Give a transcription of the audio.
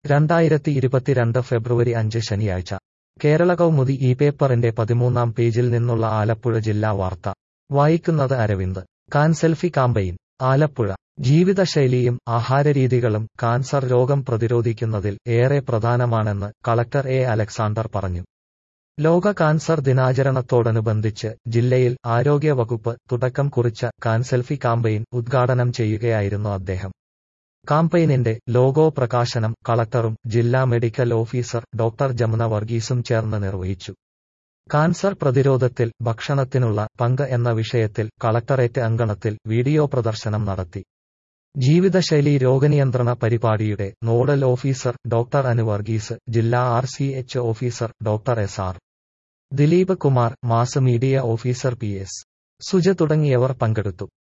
രണ്ടായിരത്തി ഇരുപത്തിരണ്ട് ഫെബ്രുവരി അഞ്ച് ശനിയാഴ്ച കേരള കൗമുദി ഈ പേപ്പറിന്റെ പതിമൂന്നാം പേജിൽ നിന്നുള്ള ആലപ്പുഴ ജില്ലാ വാർത്ത വായിക്കുന്നത് അരവിന്ദ് കാൻസെൽഫി കാമ്പയിൻ ആലപ്പുഴ ജീവിതശൈലിയും ആഹാരരീതികളും കാൻസർ രോഗം പ്രതിരോധിക്കുന്നതിൽ ഏറെ പ്രധാനമാണെന്ന് കളക്ടർ എ അലക്സാണ്ടർ പറഞ്ഞു ലോക കാൻസർ ദിനാചരണത്തോടനുബന്ധിച്ച് ജില്ലയിൽ ആരോഗ്യവകുപ്പ് തുടക്കം കുറിച്ച കാൻസെൽഫി കാമ്പയിൻ ഉദ്ഘാടനം ചെയ്യുകയായിരുന്നു അദ്ദേഹം കാമ്പയിനിന്റെ ലോഗോ പ്രകാശനം കളക്ടറും ജില്ലാ മെഡിക്കൽ ഓഫീസർ ഡോക്ടർ ജമുന വർഗീസും ചേർന്ന് നിർവഹിച്ചു കാൻസർ പ്രതിരോധത്തിൽ ഭക്ഷണത്തിനുള്ള പങ്ക് എന്ന വിഷയത്തിൽ കളക്ടറേറ്റ് അങ്കണത്തിൽ വീഡിയോ പ്രദർശനം നടത്തി ജീവിതശൈലി രോഗനിയന്ത്രണ പരിപാടിയുടെ nodal officer doctor Anu Varghese ജില്ലാ R C H officer doctor S R Dileep Kumar mass media officer P S Suja തുടങ്ങിയവർ പങ്കെടുത്തു